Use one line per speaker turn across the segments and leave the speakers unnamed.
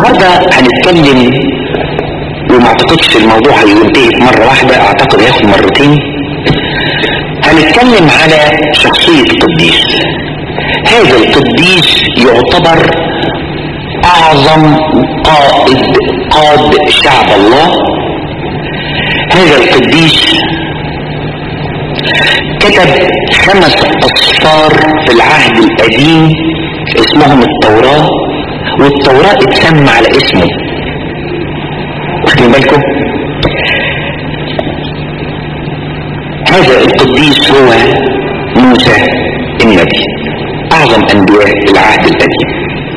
النهاردة هنتكلم وما اعتقدش الموضوع هينتهي في مرة واحدة اعتقد هياخد مرتين هنتكلم على شخصية القديس هذا القديس يعتبر اعظم قائد قاد شعب الله هذا القديس كتب خمس اصفار في العهد القديم اسمهم التوراة والتوراة اتسمى على اسمه واخدين بالكم هذا القديس هو موسى النبي اعظم انبياء العهد القديم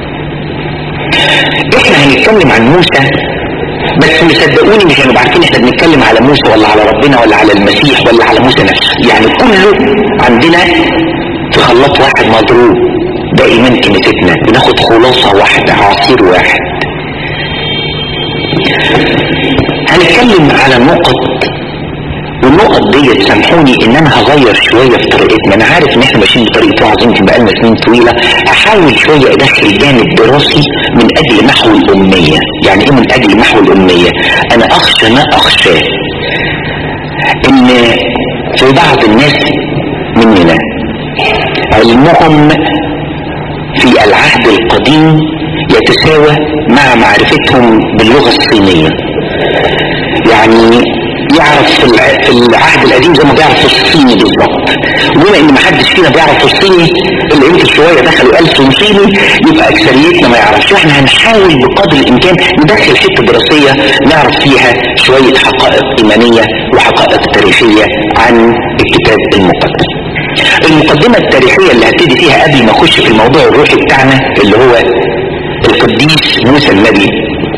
احنا هنتكلم عن موسى بس مصدقوني مش هنبقى عارفين احنا بنتكلم على موسى ولا على ربنا ولا على المسيح ولا على موسى نفسه يعني كله عندنا في خلاط واحد مضروب ده ايمان كنيستنا بناخد خلاصة واحدة عصير واحد هنتكلم على نقط والنقط دي سامحوني ان انا هغير شوية في طريقتنا انا عارف ان احنا ماشيين بطريقة وعظ يمكن بقالنا سنين طويلة هحاول شوية ادخل جانب دراسي من اجل محو الامية يعني ايه من اجل محو الامية انا اخشى ما اخشاه ان في بعض الناس مننا علمهم في العهد القديم يتساوى مع معرفتهم باللغة الصينية يعني يعرف في العهد القديم زي ما بيعرف الصيني بالظبط وبما ان ما حدش فينا بيعرف الصيني اللي يمكن شويه دخلوا ألسن صيني يبقى اكثريتنا ما يعرفش واحنا هنحاول بقدر الامكان ندخل حته دراسيه نعرف فيها شويه حقائق ايمانيه وحقائق تاريخيه عن الكتاب المقدس المقدمة التاريخية اللي هبتدي فيها قبل ما اخش في الموضوع الروحي بتاعنا اللي هو القديس موسى النبي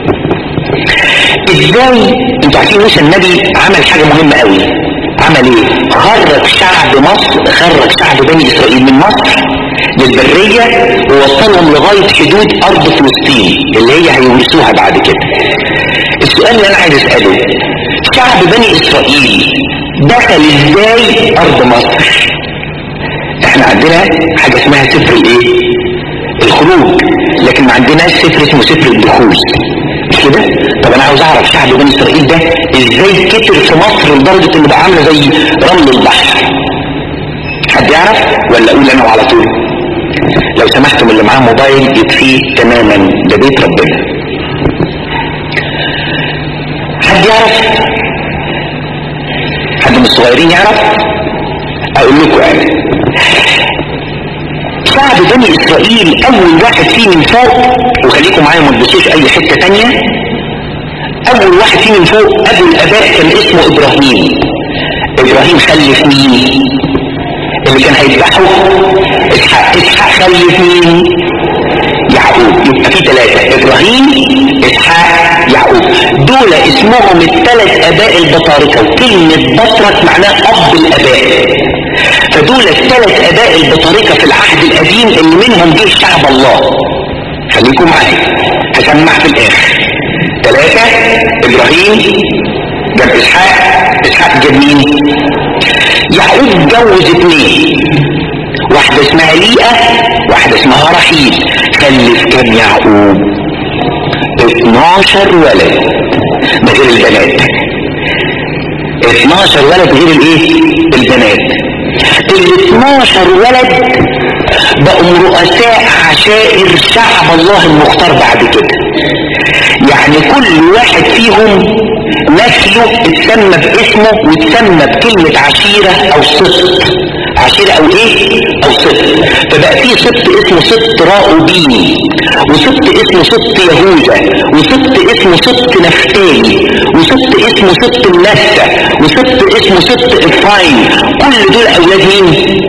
ازاي انتوا عارفين موسى النبي عمل حاجة مهمة قوي عمل ايه خرج شعب مصر خرج شعب بني اسرائيل من مصر للبرية ووصلهم لغاية حدود ارض فلسطين اللي هي هيورثوها بعد كده السؤال اللي انا عايز اسأله شعب بني اسرائيل دخل ازاي ارض مصر احنا عندنا حاجة اسمها سفر الايه الخروج لكن ما عندناش سفر اسمه سفر الدخول مش كده طب انا عاوز اعرف شعب بني اسرائيل ده ازاي كتر في مصر لدرجة انه بقى عامله زي رمل البحر حد يعرف ولا اقول انا على طول لو سمحتم اللي معاه موبايل يكفيه تماما ده بيت ربنا حد يعرف حد من الصغيرين يعرف اقول لكم انا شعب بني اسرائيل اول واحد فيه من فوق وخليكم معايا ما تبصوش اي حته تانية اول واحد فيه من فوق ابو الاباء كان اسمه ابراهيم ابراهيم خلف مين اللي كان هيذبحه اسحاق اسحاق خلف مين يعقوب يبقى في ثلاثة ابراهيم اسحاق يعقوب دول اسمهم الثلاث اباء البطاركة وكلمة بطرك معناه اب الاباء فدول الثلاث اباء البطاركة في العهد القديم اللي منهم جه شعب الله خليكم معايا هسمع في الاخر ثلاثة ابراهيم جاب اسحاق اسحاق جاب مين يعقوب جوز اثنين واحدة اسمها ليئة واحدة اسمها رحيل خلف كام يعقوب 12 ولد ده غير البنات 12 ولد غير الايه البنات ال 12 ولد بقوا رؤساء عشائر شعب الله المختار بعد كده يعني كل واحد فيهم نسله اتسمى باسمه واتسمى بكلمة عشيرة او سبط عشيرة او ايه او سبط فبقى في سبط اسمه سبط راؤوبيني وسبط اسمه سبط يهوذا وسبط اسمه سبط نفتالي وسبط اسمه سبط النسة وسبط اسمه سبط افرايم كل دول اولاد مين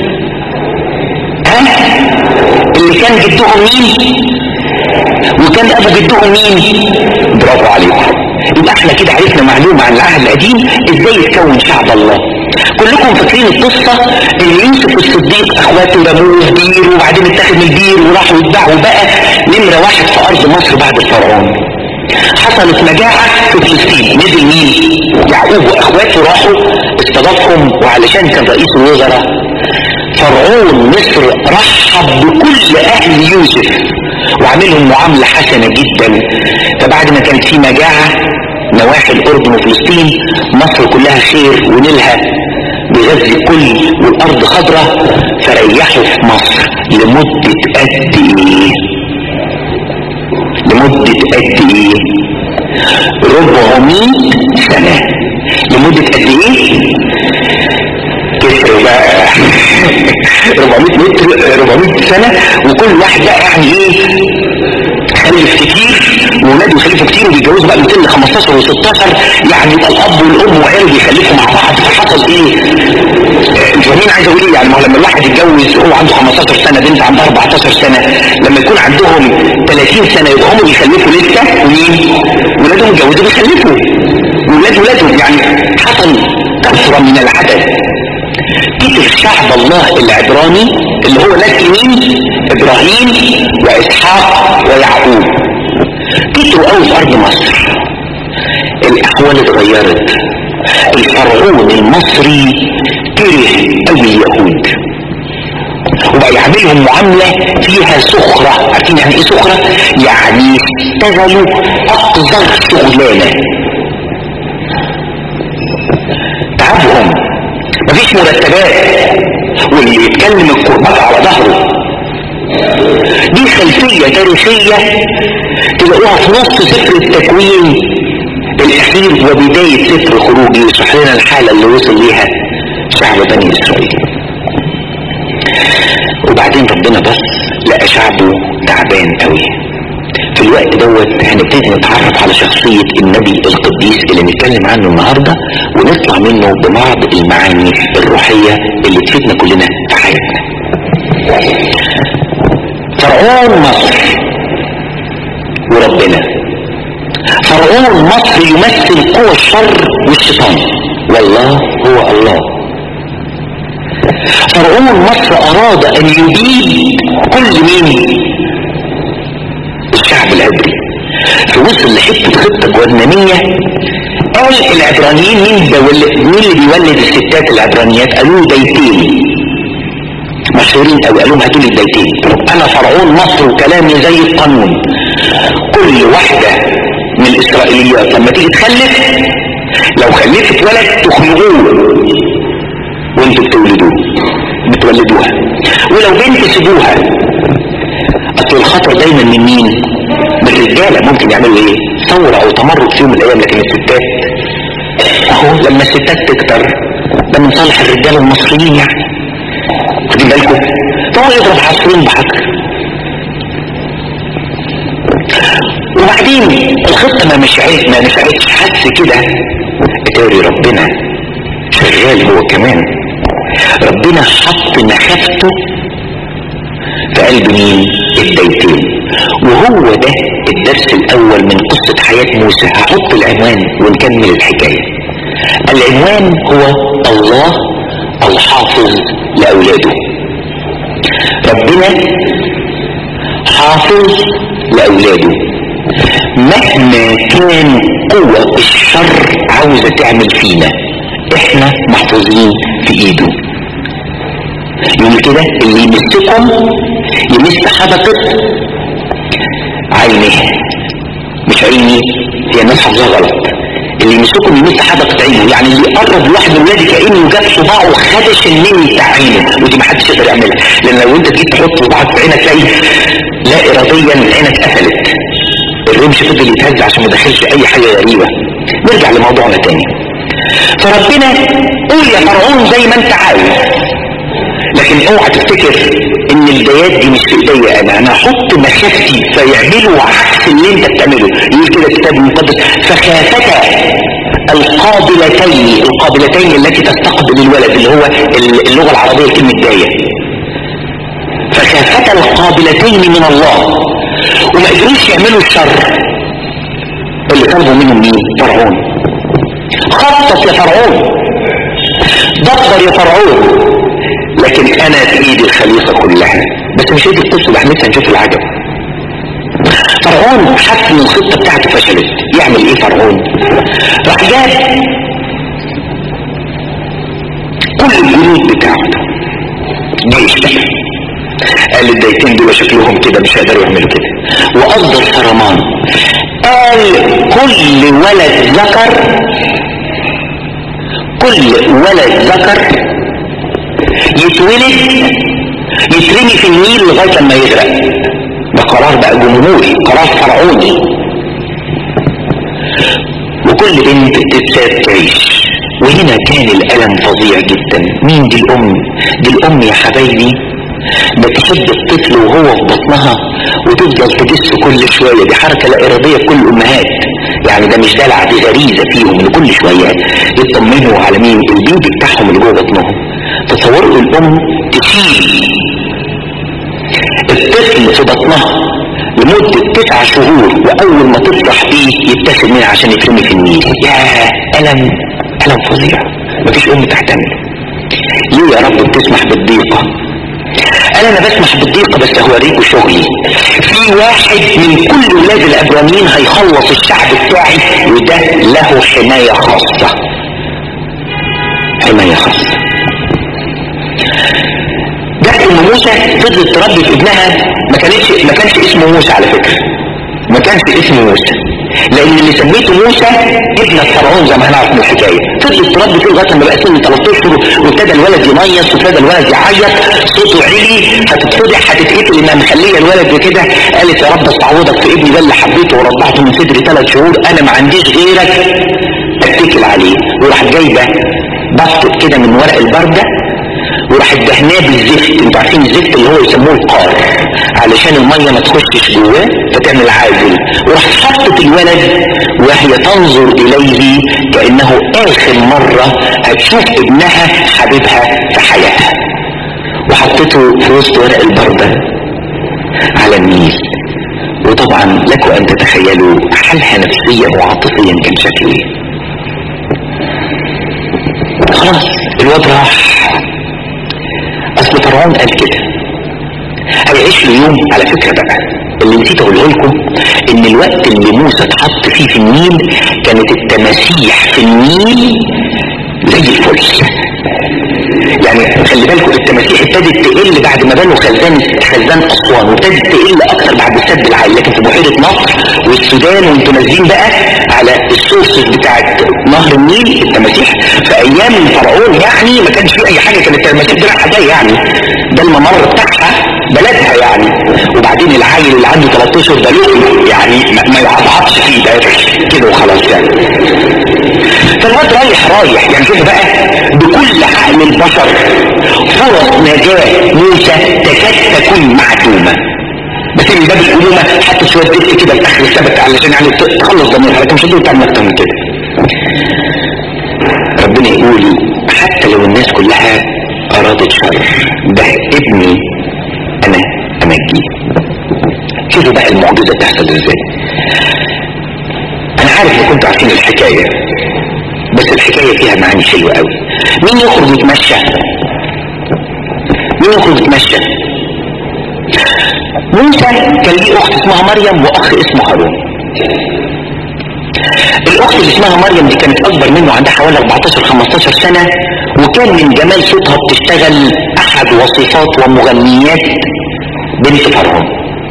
ها اللي كان جدهم مين وكان ابو جدهم مين برافو عليكم يبقى احنا كده عرفنا معلومة عن العهد القديم ازاي يتكون شعب الله كلكم فاكرين القصة ان يوسف الصديق اخواته رموه في بير وبعدين اتاخد من البير وراحوا يتباعوا وبقى نمرة واحد في ارض مصر بعد الفرعون حصلت مجاعة في فلسطين نزل مين يعقوب واخواته راحوا استضافهم وعلشان كان رئيس الوزراء فرعون مصر رحب بكل اهل يوسف وعاملهم معاملة حسنة جدا فبعد ما كانت في مجاعة نواحي الأردن وفلسطين مصر كلها خير ونيلها بغزي كل والأرض خضرة فريحوا في مصر لمدة قد إيه لمدة قد إيه 400 سنة لمدة قد إيه كسروا بقى 400 متر 400 سنة وكل واحد بقى يعني ايه خلف كتير وولاده يخلفوا كتير وبيتجوزوا بقى 200 ل 15 و 16 يعني يبقى الاب والام وعياله بيخلفوا مع بعض فحصل ايه؟ انتوا فاهمين عايز اقول ايه؟ يعني ما هو لما الواحد يتجوز وهو عنده 15 سنه بنت عندها 14 سنه لما يكون عندهم 30 سنه يبقى هم بيخلفوا لسه ومين؟ ولادهم اتجوزوا بيخلفوا ولاد ولادهم يعني حصل كثره من العدد كتب شعب الله العبراني اللي هو نسل مين ابراهيم واسحاق ويعقوب كتروا قوي في ارض مصر الاحوال اتغيرت الفرعون المصري كره قوي اليهود وبقى يعملهم معاملة فيها سخرة عارفين يعني ايه سخرة يعني اشتغلوا اقذر شغلانة تعبهم مفيش مرتبات واللي يتكلم الكربات على ظهره دي خلفية تاريخية تلاقوها في نص سفر التكوين الاخير وبداية سفر خروج يشرح لنا الحالة اللي وصل ليها شعب بني اسرائيل وبعدين ربنا بس لقى شعبه تعبان قوي في الوقت دوت هنبتدي نتعرف على شخصية النبي القديس اللي نتكلم عنه النهاردة ونطلع منه ببعض المعاني الروحية اللي تفيدنا كلنا في حياتنا فرعون مصر وربنا فرعون مصر يمثل قوى الشر والشيطان والله هو الله فرعون مصر اراد ان يبيد كل مين الشعب العبري فوصل لحته خطه جهنميه قال العبرانيين مين بول- مين اللي بيولد الستات العبرانيات قالوا له بيتين مشهورين قوي قالوا لهم هاتوا لي البيتين انا فرعون مصر وكلامي زي القانون كل واحده من الاسرائيليات لما تيجي تخلف لو خلفت ولد تخنقوه وانتوا بتولدوه بتولدوها ولو بنت سيبوها اصل الخطر دايما من مين من الرجاله ممكن يعملوا ايه ثوره او تمرد في يوم من الايام لكن الستات اهو لما الستات تكتر ده من صالح الرجاله المصريين يعني خدين بالكم فهو يضرب عصفورين بحجر وبعدين الخطه ما مشعت ما نفعتش حس كده اتاري ربنا شغال هو كمان ربنا حط مخافته في قلب مين البيتين وهو ده الدرس الاول من قصة حياة موسى هحط العنوان ونكمل الحكاية العنوان هو الله الحافظ لاولاده ربنا حافظ لاولاده مهما كان قوة الشر عاوزة تعمل فينا احنا محفوظين في ايده يقول كده اللي يمسكم يمس حدقة عينه مش عيني هي الناس حافظها غلط اللي يمسكم يمس حدقة عينه يعني اللي يقرب لواحد من ولادك عينه وجاب صباعه وخدش النمي بتاع عينه ودي ما حدش يقدر يعملها لان لو انت جيت تحط صباعك في عينك تلاقي لا اراديا عينك قفلت الرمش فضل يتهز عشان ما دخلش اي حاجه غريبه نرجع لموضوعنا تاني فربنا قول يا فرعون زي ما انت عاوز لكن اوعى تفتكر ان البيات دي مش في ايديا انا انا احط مخافتي فيعملوا عكس اللي انت بتعمله يقول كده الكتاب المقدس فخافتا القابلتين القابلتين التي تستقبل الولد اللي هو اللغه العربيه كلمه دايه فخافتا القابلتين من الله وما قدروش يعملوا الشر اللي طلبوا منهم مين فرعون خطط يا فرعون دبر يا فرعون لكن انا في ايدي الخليقة كلها بس مش ايدي القصة ده لسه هنشوف العجب فرعون حس ان الخطة بتاعته فشلت يعمل ايه فرعون راح جاب كل الجنود بتاعته جيش بقى قال الدايتين دول شكلهم كده مش هيقدروا يعملوا كده وافضل صرمان قال كل ولد ذكر كل ولد ذكر يتولد يترمي في النيل لغايه لما يغرق ده قرار بقى جمهوري قرار فرعوني وكل بنت تتساب تعيش وهنا كان الألم فظيع جدا مين دي الأم دي الأم يا حبايبي بتحب الطفل وهو في بطنها وتفضل تجس كل شوية دي حركة لا إرادية كل الأمهات يعني ده مش دلع دي غريزة فيهم ان كل شوية يطمنوا على مين البيبي بتاعهم اللي جوه بطنهم تصوروا الأم تشيل الطفل في بطنها لمدة تسع شهور وأول ما تفرح بيه يتاخد منها عشان يترمي في النيل يا ألم ألم فظيع مفيش أم تحتمل ليه يا رب بتسمح بالضيقة قال انا بسمح بالضيقة بس هوريكوا شغلي في واحد من كل ولاد الابرانيين هيخلص الشعب بتاعي وده له حماية خاصة حماية خاصة ده ام موسى فضلت تربي في ابنها ما كانش ما كانش اسمه موسى على فكرة ما كانش اسمه موسى لان اللي سميته موسى ابن الفرعون زي ما هنعرف من الحكايه فضلت تربي فيه لغايه ما بقى سن 13 وابتدى الولد يميص وابتدى الولد يعيط صوته عالي هتتفضح هتتقتل انها مخليه الولد كده قالت يا رب استعوضك في ابني ده اللي حبيته ورضعته من صدري ثلاث شهور انا ما عنديش غيرك اتكل عليه وراح جايبه بسطت كده من ورق البرده وراح دهناه بالزفت انتوا عارفين الزفت اللي هو يسموه القار علشان الميه ما تخشش جواه فتعمل عازل وراح حطت الولد وهي تنظر اليه كانه اخر مره هتشوف ابنها حبيبها في حياتها وحطته في وسط ورق البرده على النيل وطبعا لكم ان تتخيلوا حالها نفسيا وعاطفيا كان شكله ايه خلاص الواد راح اصل فرعون قال كده هيعيش له يوم على فكرة بقى اللي نسيت اقوله لكم ان الوقت اللي موسى اتحط فيه في النيل كانت التماسيح في النيل زي الفل يعني خلي بالكم التماسيح ابتدت تقل بعد ما بنوا خزان خزان اسوان وابتدت تقل اكتر بعد السد العالي لكن في بحيره مصر والسودان وانتوا نازلين بقى على السورسز بتاعت نهر النيل التماسيح في ايام الفرعون يعني ما كانش في اي حاجه كانت التماسيح دي رايحه جايه يعني ده الممر بتاعها بلدها يعني وبعدين العيل اللي عنده 13 ده لقمه يعني ما, ما يعضعضش فيه ده كده وخلاص يعني فالواد رايح رايح يعني شوف بقى بكل عقل البشر فرص نجاة موسى تكاد تكون معدومة بس من باب الأمومة حتى شوية دفت كده الآخر السبت علشان يعني تخلص ضميرها لكن مش هتقدر تعمل أكتر من كده ربنا يقول حتى لو الناس كلها أرادت شر ده ابني أنا أمجيه شوفوا بقى المعجزة بتحصل ازاي أنا عارف إن كنتوا عارفين الحكاية بس الحكاية فيها معاني حلوة قوي مين يخرج يتمشى مين يخرج يتمشى موسى كان ليه اخت اسمها مريم واخ اسمه هارون الاخت اللي اسمها مريم دي كانت اكبر منه عندها حوالي 14 15 سنة وكان من جمال صوتها بتشتغل احد وصفات ومغنيات بنت فرعون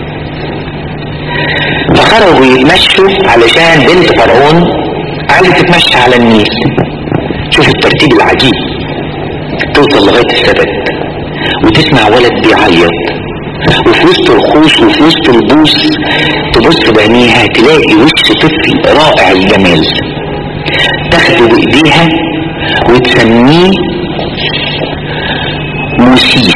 فخرجوا يتمشوا علشان بنت فرعون عايزة تتمشى على النيل شوف الترتيب العجيب توصل لغاية السبت وتسمع ولد بيعيط وفي وسط الخوش وفي وسط البوس تبص بعينيها تلاقي وش طفل رائع الجمال تاخده بايديها وتسميه موسيس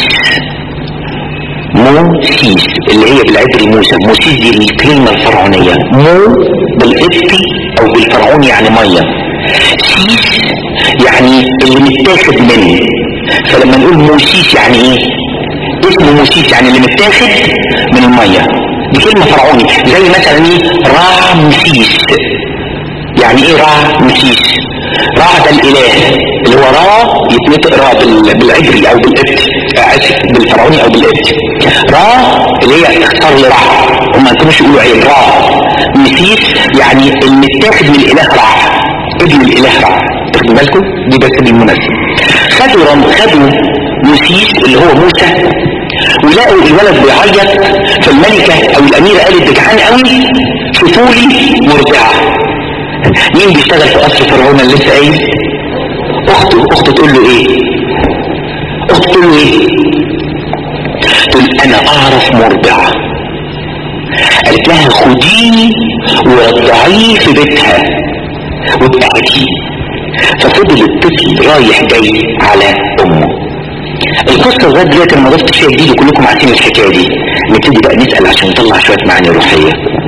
موسيس اللي هي بالعبري موسى موسيس دي الكلمة الفرعونية مو بالقبطي او بالفرعوني يعني مية سيس يعني اللي متاخد منه فلما نقول موسيس يعني ايه اسمه موسيس يعني اللي متاخد من المية دي كلمة فرعوني زي مثلا ايه رامسيس يعني ايه رامسيس را ده الاله اللي هو را يتنطق را بالعبري او بالقبطي اسف بالفرعوني او بالقبطي را اللي هي اختصار لرا هم ما كانوش يقولوا عين را مسيس يعني المتاخد من الاله را ابن الاله را واخدين بالكم دي بس بالمناسبه خدوا رم خدوا موسيس اللي هو موسى ولقوا الولد بيعيط فالملكة او الاميرة قالت ده جعان قوي شوفولي مرضعة مين بيشتغل في قصر فرعون اللي لسه قايل اخته اخته تقول له ايه اخته تقول له ايه تقول انا اعرف مرضعة قالت لها خديه ورضعيه في بيتها وابقعتيه ففضل الطفل رايح جاي على امه القصة لغاية دلوقتي انا ما ضفتش فيها جديد وكلكم عارفين الحكاية دي نبتدي بقى نسأل عشان نطلع شوية معاني روحية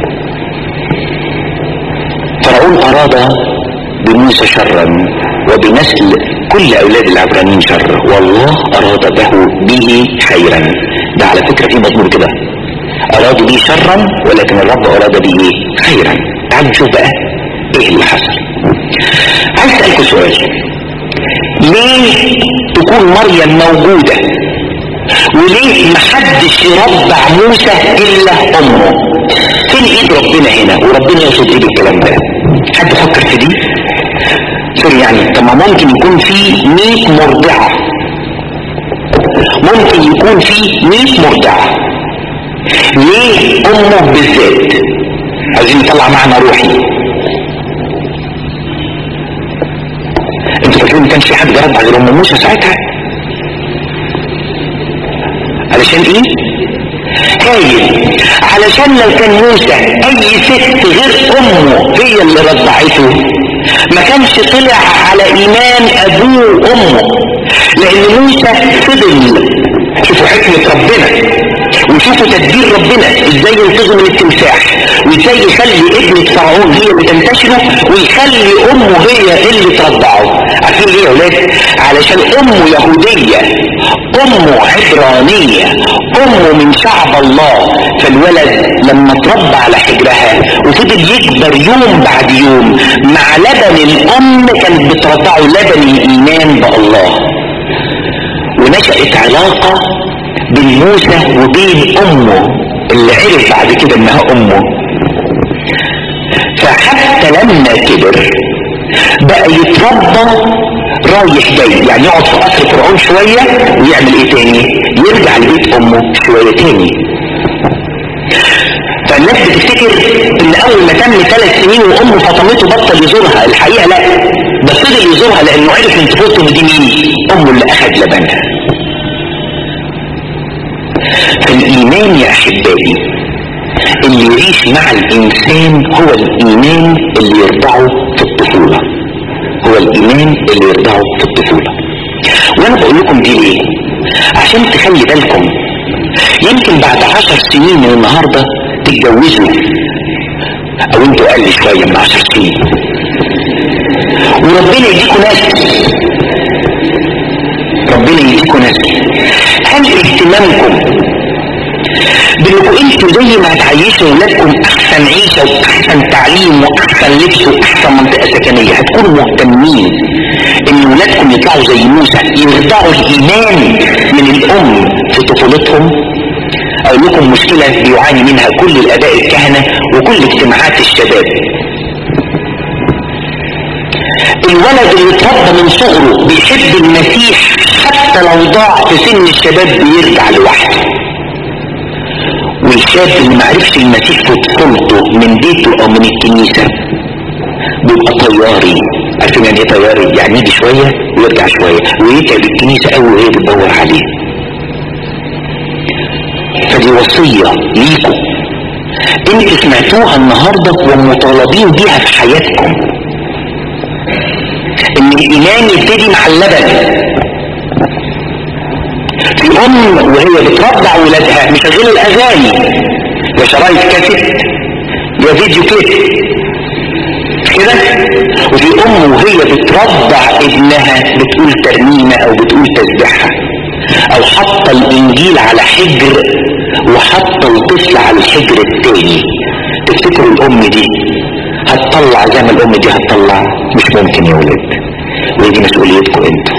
فرعون اراد بموسى شرا وبنسل كل اولاد العبرانيين شر والله اراد به به خيرا ده على فكرة في مضمون كده ارادوا به شرا ولكن الرب اراد به خيرا تعالوا نشوف بقى ايه اللي حصل عايز اسألكم سؤال ليه تكون مريم موجودة وليه محدش يرضع موسى الا امه فين ايد ربنا هنا وربنا يقصد ايه بالكلام ده حد فكر في دي سوري يعني طب ما ممكن يكون في 100 مرضعة ممكن يكون في 100 مرضعة ليه امه بالذات عايزين نطلع معنى روحي انتوا فاكرين ما كانش في حد بيرضع غير ام موسى ساعتها علشان ايه هايل علشان لو كان موسى اي ست غير امه هي اللي رضعته ما كانش طلع على ايمان ابوه وامه لان موسى فضل شوفوا حكمة ربنا وشوفوا تدبير ربنا ازاي ينقذه من التمساح وازاي يخلي ابنة فرعون هي اللي تنتشره ويخلي امه هي اللي ترضعه عارفين ليه يا ولاد علشان امه يهودية امه عبرانية امه من شعب الله فالولد لما اتربى على حجرها وفضل يكبر يوم بعد يوم مع لبن الام كانت بترضعه لبن الايمان بالله ونشأت علاقة بين موسى وبين امه اللي عرف بعد كده انها امه فحتى لما كبر بقى يتربى رايح جاي يعني يقعد في قصر فرعون شوية ويعمل ايه تاني يرجع لبيت امه شوية تاني فالناس بتفتكر ان اول ما تم ثلاث سنين وامه فاطمته بطل يزورها الحقيقة لا ده فضل يزورها لانه عرف من طفولته ان دي مين امه اللي اخذ لبنها فالايمان يا احبائي اللي يعيش مع الانسان هو الايمان اللي يرضعه في الطفولة هو الايمان اللي يرضعه في الطفولة وانا بقول لكم دي ليه عشان تخلي بالكم يمكن بعد عشر سنين من النهاردة تتجوزوا او انتوا اقل شوية من عشر سنين وربنا يديكوا ناس ربنا يديكوا ناس هل اهتمامكم بانكم انتوا زي ما هتعيشوا ولادكم احسن عيشه واحسن تعليم واحسن لبس واحسن منطقه سكنيه هتكونوا مهتمين ان ولادكم يطلعوا زي موسى يرضعوا الايمان من الام في طفولتهم اقول لكم مشكله بيعاني منها كل الاباء الكهنه وكل اجتماعات الشباب الولد اللي اتربى من صغره بيحب المسيح حتى لو ضاع في سن الشباب بيرجع لوحده والشاب اللي معرفش المسيح في طفولته من بيته او من الكنيسة بيبقى طياري عارفين يعني ايه طياري يعني يجي شوية ويرجع شوية ويتعب الكنيسة قوي وهي بتدور عليه فدي وصية ليكم انتوا سمعتوها النهاردة ومطالبين بيها في حياتكم ان الايمان يبتدي مع اللبن في ام وهي بترضع ولادها مشغله الاغاني يا شرايط كاسيت يا فيديو كليب كده وفي ام وهي بترضع ابنها بتقول ترنيمة او بتقول تسبيحة او حاطه الانجيل على حجر وحاطه الطفل على الحجر التاني تفتكروا الام دي هتطلع زي ما الام دي هتطلع مش ممكن يا ولاد ودي مسؤوليتكم انتوا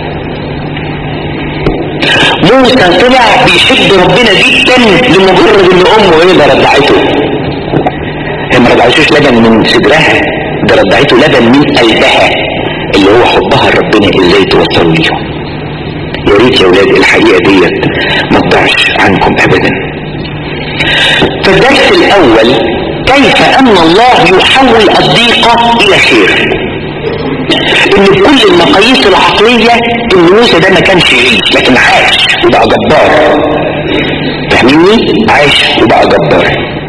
موسى طلع بيحب ربنا جدا لمجرد ان امه ايه اللي رضعته هي ما رضعتوش لبن من صدرها ده رضعته لبن من قلبها اللي هو حبها لربنا ازاي توصل ليهم يا ريت يا ولاد الحقيقة ديت ما تضيعش عنكم ابدا فالدرس الاول كيف ان الله يحول الضيقة الى خير ان بكل المقاييس العقلية ان موسى ده ما كانش يعيش لكن عاش وبقى جبار فاهميني عاش وبقى جبار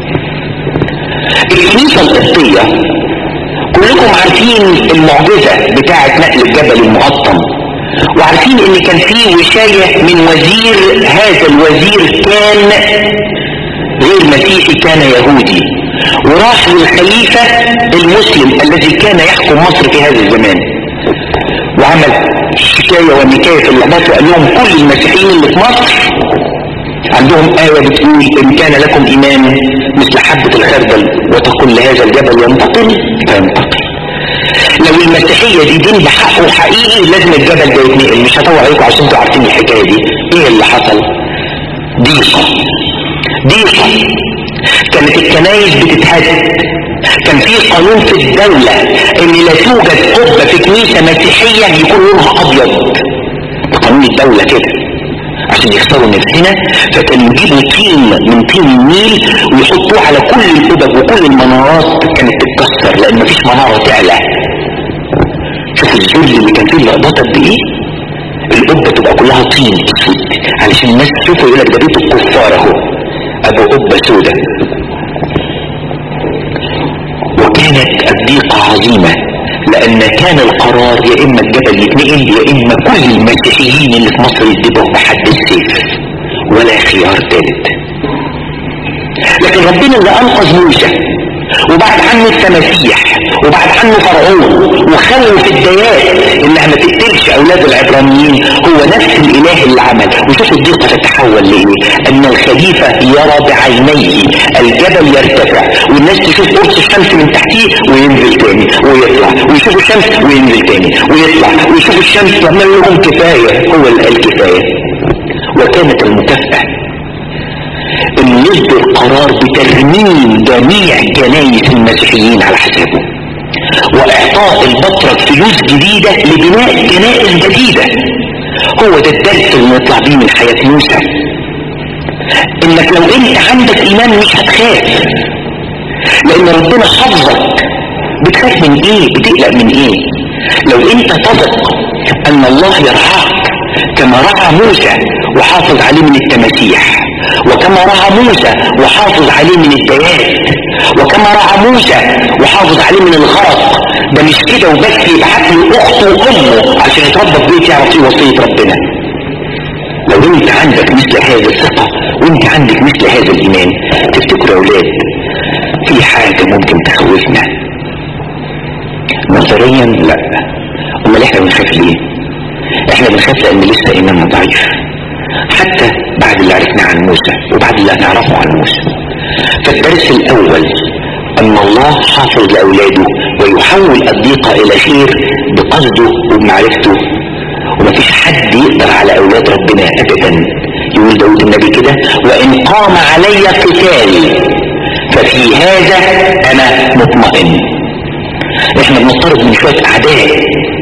الكنيسة القبطية كلكم عارفين المعجزة بتاعة نقل الجبل المقطم وعارفين ان كان في وشاية من وزير هذا الوزير كان غير مسيحي كان يهودي وراح للخليفة المسلم الذي كان يحكم مصر في هذا الزمان وعمل شكاية ونكاية في اللحظات وقال لهم كل المسيحيين اللي في مصر عندهم آية بتقول إن كان لكم إيمان مثل حبة الخردل وتقول لهذا الجبل ينتقل فينتقل لو المسيحية دي دين بحقه حقيقي لازم الجبل ده يتنقل مش هطول عليكم عشان انتوا عارفين الحكاية دي ايه اللي حصل ضيقة ضيقة كانت الكنايس بتتهد كان في قانون في الدولة ان لا توجد قبة في كنيسة مسيحية يكون لونها ابيض قانون الدولة كده عشان يخسروا نفسنا فكانوا يجيبوا طين من طين النيل ويحطوه على كل القبب وكل المنارات كانت تتكسر لان مفيش منارة تعلى شوفوا الذل اللي كان فيه اللقبات قد ايه القبة تبقى كلها طين اسود علشان الناس تشوفوا يقول لك ده بيت الكفار اهو ابو قبة سودة وكانت الضيقة عظيمة لان كان القرار يا اما الجبل يتنقل يا اما كل المسيحيين اللي في مصر يتبعوا بحد السيف ولا خيار ثالث لكن ربنا اللي انقذ موسى وبعد عنه التماسيح وبعد عنه فرعون وخوف الديات انها ما تقتلش اولاد العبرانيين هو نفس الاله اللي عمل وشوفوا الضيقه تتحول لايه ان الخليفه يرى بعينيه الجبل يرتفع والناس تشوف قرص الشمس من تحتيه وينزل تاني ويطلع ويشوفوا الشمس وينزل تاني ويطلع ويشوفوا الشمس وعمل لهم كفايه هو اللي قال كفايه وكانت المكافاه انه يصدر قرار بترميم جميع كنايس المسيحيين على حسابه واعطاء البطرك فلوس جديدة لبناء كنائس جديدة هو ده الدرس اللي نطلع بيه من حياة موسى انك لو انت عندك ايمان مش هتخاف لان ربنا حفظك بتخاف من ايه بتقلق من ايه لو انت تثق ان الله يرعاك كما رعى موسى وحافظ عليه من التماسيح وكما رعى موسى وحافظ عليه من الديات وكما رعى موسى وحافظ عليه من الغرق ده مش كده وبس يبعت له اخته وامه عشان يتربى في بيت يعرف فيه وصيه ربنا لو انت عندك مثل هذا الثقه وانت عندك مثل هذا الايمان تفتكروا يا اولاد في حاجه ممكن تخوفنا نظريا لا امال احنا بنخاف ليه احنا بنخاف لان لسه ايماننا ضعيف حتى بعد اللي عرفناه عن موسى وبعد اللي هنعرفه عن موسى فالدرس الاول ان الله حافظ لاولاده ويحول الضيقة الى خير بقصده وبمعرفته ومفيش حد يقدر على اولاد ربنا ابدا يقول داود النبي كده وان قام علي قتال ففي هذا انا مطمئن احنا بنضطرب من شوية اعداء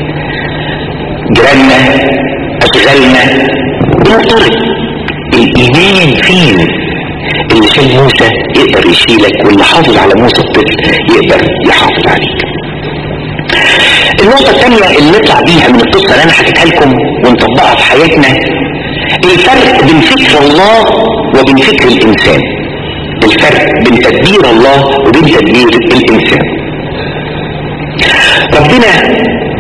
جيراننا اشغالنا بنضطرب الايمان فين اللي شال موسى يقدر يشيلك واللي حافظ على موسى الطفل يقدر يحافظ عليك النقطة الثانية اللي نطلع بيها من القصة اللي انا حكيتها لكم ونطبقها في حياتنا الفرق بين فكر الله وبين فكر الانسان الفرق بين تدبير الله وبين تدبير الانسان ربنا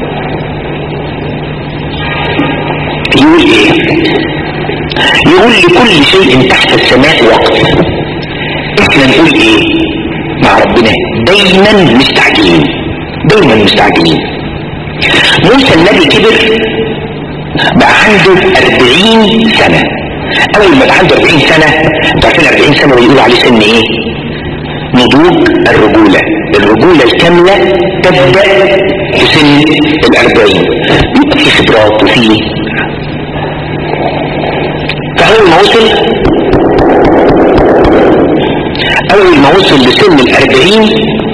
يقول ايه يقول لكل شيء تحت السماء وقت احنا نقول ايه مع ربنا دايما مستعجلين دايما مستعجلين موسى النبي كبر بقى عنده أربعين سنة اول ما بقى عنده أربعين سنة انتوا عارفين أربعين سنة ويقولوا عليه سن ايه نضوج الرجولة الرجولة الكاملة تبدأ في سن الأربعين يبقى في خبرات وفي فأول ما وصل أول ما وصل لسن الأربعين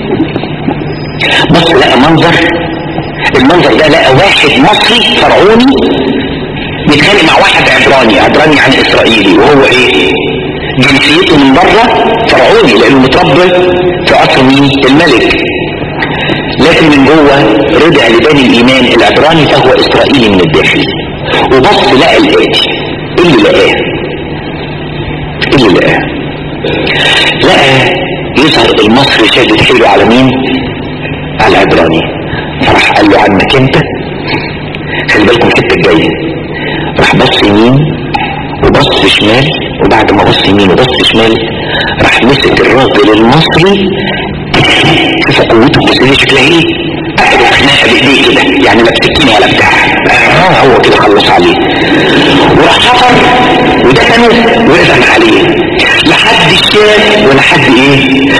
بص لقى منظر المنظر ده لقى واحد مصري فرعوني بيتخانق مع واحد عبراني عبراني يعني اسرائيلي وهو ايه جنسيته من بره فرعوني لانه متربى في عصر مين الملك لكن من جوه رجع لبني الايمان العبراني فهو اسرائيلي من الداخل وبص لقى الاتي ايه اللي لقاه ايه اللي لقاه لقى يظهر المصري شادد حيله على مين على العبراني فراح قال له عنك انت خلي بالكم الحته الجايه راح بص يمين وبص شمال وبعد ما بص يمين وبص شمال راح مسك الراجل المصري شوف قوته الجسديه شكلها ايه قاعد خناقه بايديه كده يعني لا بسكينه ولا بتاع اه هو كده خلص عليه وراح حفر ودفنه وقفل عليه لحد الشام ولا حد ايه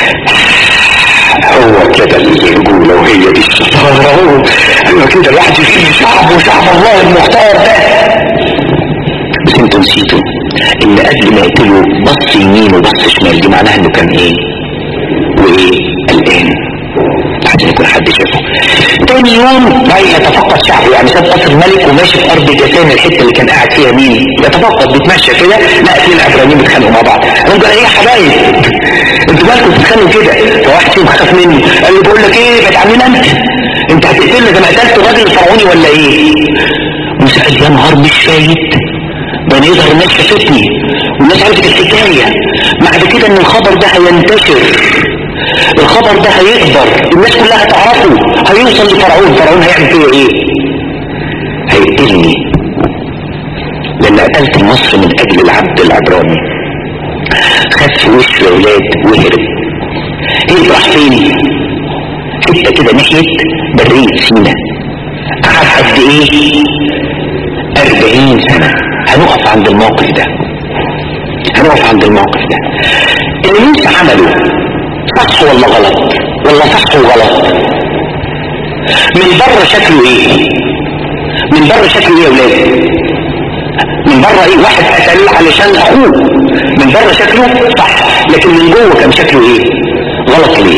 هو كده الرجولة وهي دي الشطارة هو ايوه كده الواحد يشيل شعب وشعب الله المختار ده بس انتوا نسيتوا ان قبل ما يقتلوا بص يمين وبص شمال دي معناها انه كان ايه وايه الان عشان يكون حد شافه تاني يوم رايح يتفقد شعبه يعني ساب قصر الملك وماشي في ارض جسام الحته اللي كان قاعد فيها مين يتفقد بيتمشى كده لا في العبرانيين بيتخانقوا مع بعض قال ايه يا حبايب انتوا مالكم بتتخانقوا كده فواحد فيهم خاف مني قال له بقول لك ايه بتعملنا انت انت هتقتلنا زي ما قتلت الراجل الفرعوني ولا ايه موسى قال يا نهار مش فايت ده انا يظهر الناس شافتني والناس عرفت الحكايه بعد كده ان الخبر ده هينتشر الخبر ده هيكبر الناس كلها تعرفه هيوصل لفرعون فرعون هيعمل فيا ايه هيقتلني لان قتلت مصر من اجل العبد العبراني خد في وش الاولاد وهرب هرب راح فين حته كده ناحيه بريه سينا قعد قد ايه اربعين سنه هنقف عند الموقف ده هنقف عند الموقف ده اللي موسى عمله صح ولا غلط ولا صح وغلط من بره شكله ايه من بره شكله ايه يا ولاد من بره ايه واحد قتل علشان اخوه من بره شكله صح لكن من جوه كان شكله ايه غلط ليه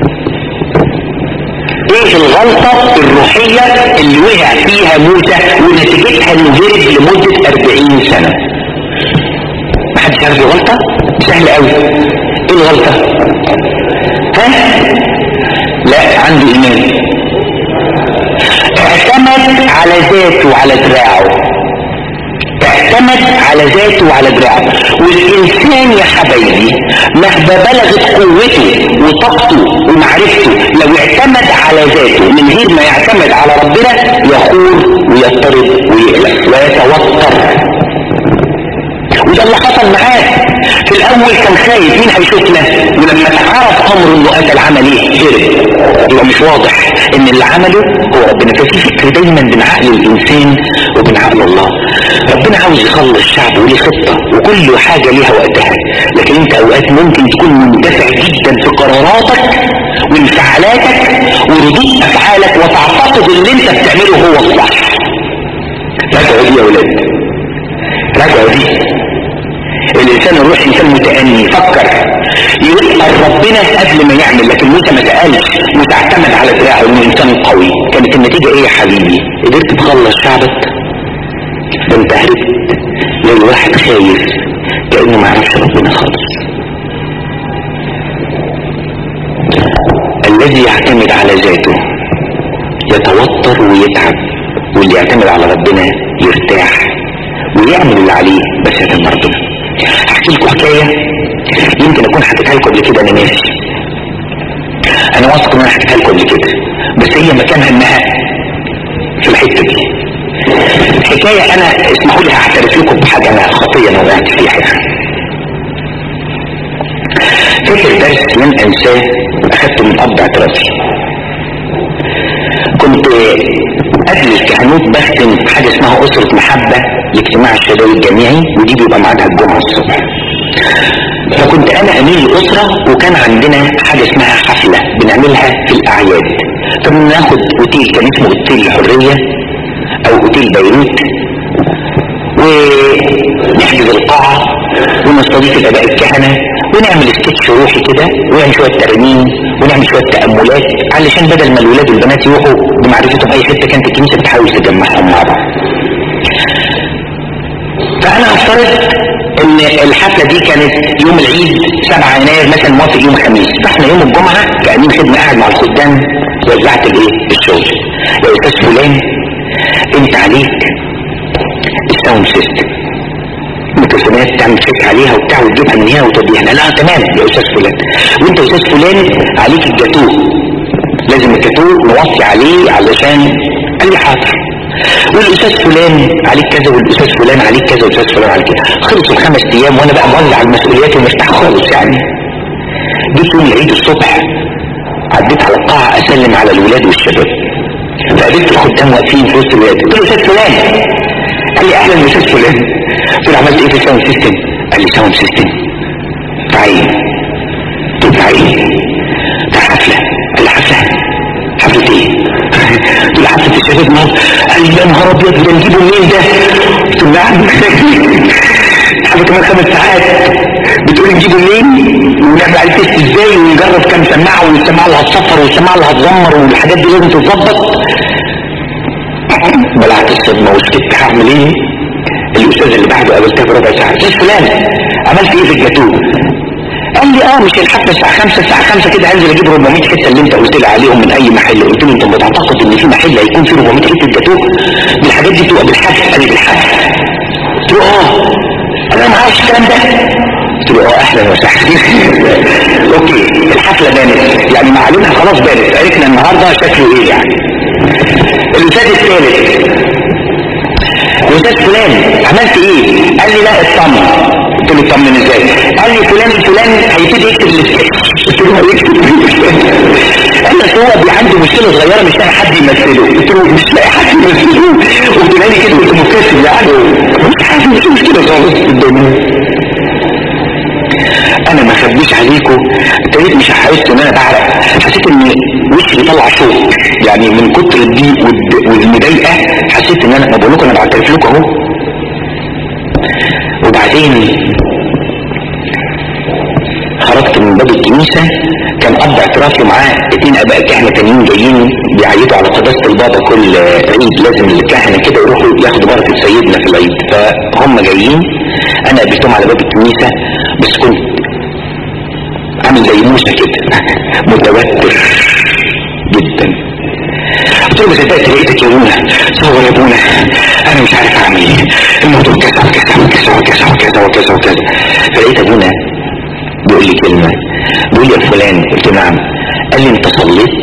ايه الغلطة الروحية اللي وقع فيها موسى ونتيجتها انه هرب لمدة 40 سنة محدش عارف الغلطة سهلة قوي ايه الغلطة ها لا عنده ايمان اعتمد على ذاته وعلى دراعه اعتمد على ذاته وعلى دراعه والانسان يا حبايبي مهما بلغت قوته وطاقته ومعرفته لو اعتمد على ذاته من غير ما يعتمد على ربنا يخور ويضطرب ويقلق ويتوتر وده اللي حصل معاه في الاول كان خايف مين هيشوفنا ولما تعرف امر انه قتل عمل ايه هرب يبقى مش واضح ان اللي عمله هو ربنا ففي فكر دايما بين عقل الانسان وبين عقل الله ربنا عاوز يخلص شعبه وليه خطه وكل حاجه ليها وقتها لكن انت اوقات ممكن تكون مندفع جدا في قراراتك وانفعالاتك وردود افعالك وتعتقد اللي انت بتعمله هو الصح راجعوا دي يا ولاد راجعوا دي الانسان الروحي انسان متأني يفكر يسأل ربنا قبل ما يعمل لكن موسى ما سألش موسى اعتمد على دراعه انه انسان قوي كانت النتيجة ايه يا حبيبي قدرت تخلص شعبك ده انت هربت لو واحد خايف كأنه ما يعرفش ربنا خالص الذي يعتمد على ذاته يتوتر ويتعب واللي يعتمد على ربنا يرتاح ويعمل اللي عليه بس يتم ربنا احكي لكم حكايه يمكن اكون حكيتها لكم قبل كده انا ناسي انا واثق ان انا حكيتها لكم قبل كده بس هي مكانها انها في الحته دي حكايه انا اسمحوا لي هعترف لكم بحاجه انا خطيه انا وقعت فيها يعني فاكر درس لن انساه اخدته من اب اعترافي كنت قبل الكهنوت بختم حاجه اسمها اسره محبه لاجتماع الشباب الجامعي ودي بيبقى ميعادها الجمعه الصبح فكنت انا امين الاسره وكان عندنا حاجه اسمها حفله بنعملها في الاعياد كنا ناخد اوتيل كان اسمه اوتيل الحريه او اوتيل بيروت ونحجز القاعه ونستضيف الاباء الكهنه ونعمل سكتش روحي كده ونعمل شويه ترنيم ونعمل شويه تاملات علشان بدل ما الولاد والبنات يروحوا بمعرفتهم اي حته كانت الكنيسه بتحاول تجمعهم مع بعض فانا افترض ان الحفله دي كانت يوم العيد 7 يناير مثلا موافق يوم الخميس فاحنا يوم الجمعه كامين خدمه قاعد مع الخدام وزعت الايه الشغل يا استاذ فلان انت عليك الساوند سيستم ميكروفونات تعمل فيك عليها وبتاع وتجيبها من هنا وتوديها هنا لا تمام يا استاذ فلان وانت يا استاذ فلان عليك الجاتوه لازم الجاتوه نوصي عليه علشان قال لي حاضر والاستاذ فلان عليك كذا والاستاذ فلان عليك كذا والاستاذ فلان عليك كذا خلصوا الخمس ايام وانا بقى مولع المسؤوليات ومرتاح خالص يعني جيت يوم العيد الصبح عديت على القاعة اسلم على الولاد والشباب فقابلت الخدام واقفين في وسط الولاد قلت له استاذ فلان قال لي اهلا يا استاذ فلان قلت له عملت ايه في الساوند سيستم قال لي ساوند سيستم تعين قلت له تعين ده حفلة قال لي حفلة حفلة ايه قلت له حفلة الشباب نار قال لي يا نهار ابيض ده نجيبه منين ده قلت له نعم حفلة كمان خمس ساعات بتقول نجيبه منين ونعمل عليه تيست ازاي ونجرب كام سماعه والسماعه اللي هتصفر والسماعه اللي هتزمر والحاجات دي لازم تتظبط بلعت الصدمه وسكت هعمل ايه الاستاذ اللي بعده قابلته بربع ساعه استاذ فلان عملت ايه في الجاتوه قال لي اه مش الحفله الساعه 5 الساعه 5 كده هنزل اجيب 400 حته اللي انت قلت لي عليهم من اي محل قلت له انت بتعتقد ان في محل هيكون فيه 400 حته جاتوه دي الحاجات دي بتبقى بالحف قال لي بالحف قلت له اه انا ما اعرفش الكلام ده قلت له اه اهلا وسهلا اوكي الحفله بانت يعني معلومها خلاص بانت عرفنا النهارده شكله ايه يعني الاستاذ الثالث الاستاذ فلان عملت ايه قال لي لا اطمن قلت له اطمن ازاي قال لي فلان فلان هيبتدي يكتب السكتش قلت له هيكتب قال لي هو بي عنده مشكله صغيره مش لاقي حد يمثله قلت له مش لاقي حد يمثله قلت له كده قلت مبتسم يعني مش حاجه مش مشكله خالص في الدنيا انا ما خبيش عليكم ابتديت مش حاسس ان انا بعرق حسيت ان وشي بيطلع صوت يعني من كتر الضيق والد- والمضايقه حسيت ان انا ما بقول لكم انا بعترف لكم اهو وبعدين خرجت من باب الكنيسة كان أب اعترافي معاه اتنين أباء كهنة تانيين جايين بيعيدوا على قداسة البابا كل عيد لازم الكهنة كده يروحوا ياخدوا بركة سيدنا في العيد فهم جايين أنا قابلتهم على باب الكنيسة بس كنت عامل زي موسى كده متوتر جدا قلت له بس صدقت لقيتك يا ابونا صور يا ابونا انا مش عارف اعمل ايه الموضوع كذا وكذا وكذا وكذا وكذا وكذا وكذا فلقيت ابونا بيقول لي كلمة بيقول لي يا فلان قلت له نعم قال لي انت صليت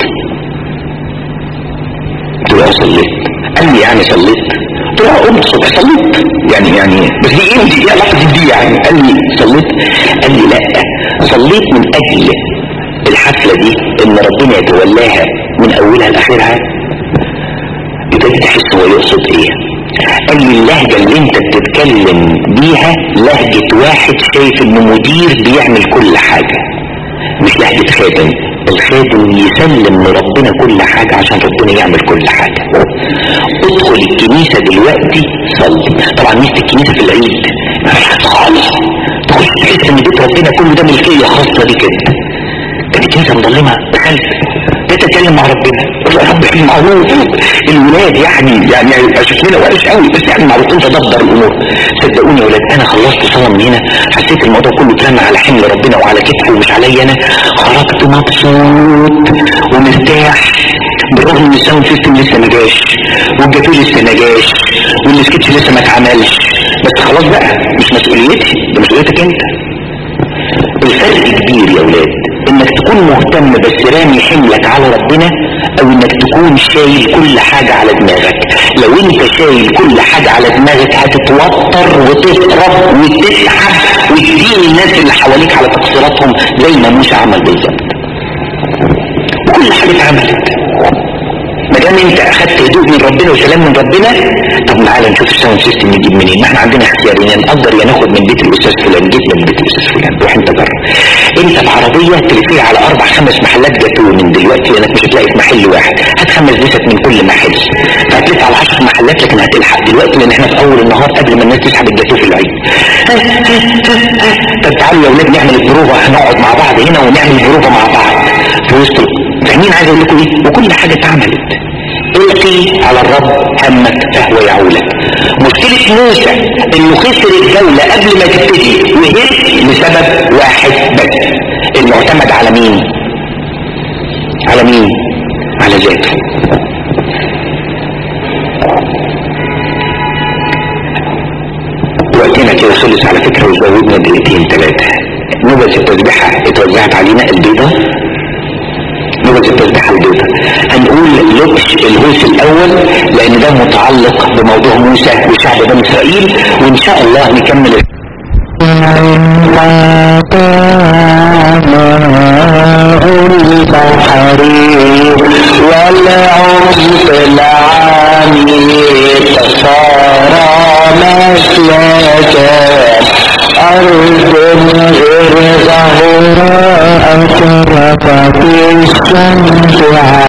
قلت له اه صليت قال لي يعني صليت قلت له اه قمت الصبح صليت يعني يعني بس دي ايه دي ايه علاقه دي بدي يعني قال لي صليت قال لي لا صليت من اجل الحفله دي ان ربنا يتولاها من اولها لاخرها ابتديت احس هو يقصد ايه قال لي اللهجة اللي انت بتتكلم بيها لهجة واحد شايف انه مدير بيعمل كل حاجة مش لهجة خادم الخادم يسلم لربنا كل حاجة عشان ربنا يعمل كل حاجة ادخل الكنيسة دلوقتي صلي طبعا ميزة الكنيسة في العيد ما فيش حاجة خالص تخش تحس ان بيت ربنا كله ده ملكية خاصة بيك انت كانت الكنيسة مظلمة دخلت بتتكلم مع ربنا قول يا رب في معروف الولاد يعني يعني شكلنا وحش قوي بس يعني معروف انت دبر الامور صدقوني يا ولاد انا خلصت صلاه من هنا حسيت الموضوع كله اترمى على حمل ربنا وعلى كتفه ومش عليا انا خرجت مبسوط ومرتاح بالرغم ان الساوند سيستم لسه ما جاش والجاتو لسه ما جاش والسكتش لسه ما اتعملش بس خلاص بقى مش مسؤوليتي ده مسؤوليتك انت الفرق كبير يا ولاد انك تكون مهتم بس رامي حملك على ربنا او انك تكون شايل كل حاجة على دماغك لو انت شايل كل حاجة على دماغك هتتوتر وتهرب وتتعب وتدين الناس اللي حواليك على تقصيراتهم زي ما موسى عمل بالظبط وكل حاجة اتعملت ما دام انت اخدت هدوء من ربنا وسلام من ربنا طب تعالى نشوف الساوند سيستم يجيب منين ما احنا عندنا اختيارين يا نقدر يا ناخد من بيت الاستاذ فلان جبنا من بيت الاستاذ فلان روح انت جرب انت بعربيه تلفيها على اربع خمس محلات جاتوه من دلوقتي لانك مش هتلاقي في محل واحد هات خمس ديسك من كل محل فهتلف على 10 محلات لكن هتلحق دلوقتي لان احنا في اول النهار قبل ما الناس تسحب الجاتوه في العيد طب تعالوا يا اولاد نعمل البروفه هنقعد مع بعض هنا ونعمل البروفه مع بعض في وسط فاهمين عايز اقول لكم ايه وكل حاجه اتعملت يقول لك تبكي على الرب همك فهو يعولك مشكلة موسى انه خسر الجولة قبل ما تبتدي وهرب لسبب واحد بس المعتمد على مين على مين على ذاته وقتنا كده خلص على فكرة وزودنا دقيقتين ثلاثة نوبة التسبيحة اتوزعت علينا البيضة نوبة التسبيحة البيضة هنقول لبش الهوس الأول لأن ده متعلق بموضوع موسى وشعب بني إسرائيل وإن شاء الله نكمل البحر والعمق العميق صار مسلكا أرض غير ظهراء أشرقت الشمس